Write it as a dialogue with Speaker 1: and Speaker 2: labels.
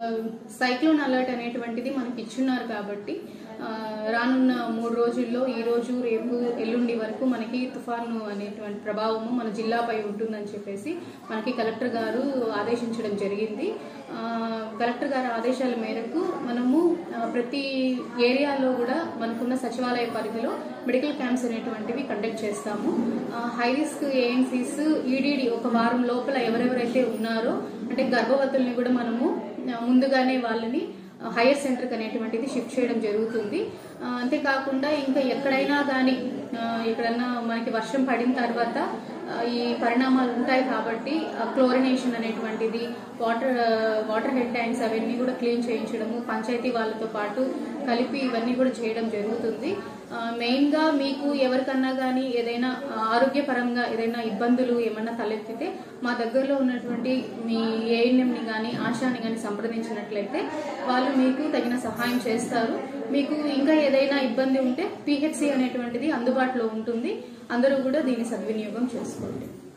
Speaker 1: cyclone alert అనేటువంటిది మనకి ఇచ్చున్నారు కాబట్టి ఆ, రానున్న మూడు రోజుల్లో ఈ రోజు రేపు ఎల్లుండి వరకు మనకి తుఫాను అనేటువంటి ప్రభావము మన జిల్లాపై ఉంటుందని చెప్పేసి మనకి కలెక్టర్ గారు ఆదేశించడం జరిగింది ఆ, కలెక్టర్ గారి ఆదేశాల మేరకు మనము ఆ, ప్రతి ఏరియాలో కూడా మనకున్న సచివాలయ పరిధిలో మెడికల్ క్యాంప్స్ అనేటువంటివి కండక్ట్ చేస్తాము హై రిస్క్ ఏఎన్సీస్ ఈడీడీ ఒక వారం లోపల ఎవరెవరైతే ఉన్నారో అంటే గర్భవతుల్ని కూడా మనము ఆ, ముందుగానే వాళ్ళని హైయర్ సెంటర్కి అనేటువంటిది షిఫ్ట్ చేయడం జరుగుతుంది ఆ, అంతేకాకుండా ఇంకా ఎక్కడైనా కానీ ఎక్కడన్నా మనకి వర్షం పడిన తర్వాత ఆ, ఈ పరిణామాలు ఉంటాయి కాబట్టి క్లోరినేషన్ అనేటువంటిది వాటర్ వాటర్ హెడ్ ట్యాంక్స్ అవన్నీ కూడా క్లీన్ చేయించడము పంచాయతీ వాళ్ళతో పాటు కలిపి ఇవన్నీ కూడా చేయడం జరుగుతుంది ఆ, మెయిన్గా మీకు ఎవరికన్నా కానీ ఏదైనా ఆ, ఆరోగ్యపరంగా ఏదైనా ఇబ్బందులు ఏమన్నా తలెత్తితే మా దగ్గరలో ఉన్నటువంటి మీ ఏఎన్ఎంని కానీ ఆశాని కానీ సంప్రదించినట్లయితే వాళ్ళు మీకు తగిన సహాయం చేస్తారు మీకు ఇంకా ఏదైనా ఇబ్బంది ఉంటే పిహెచ్సి అనేటువంటిది అందుబాటులో ఉంటుంది అందరూ కూడా దీన్ని సద్వినియోగం చేసుకోండి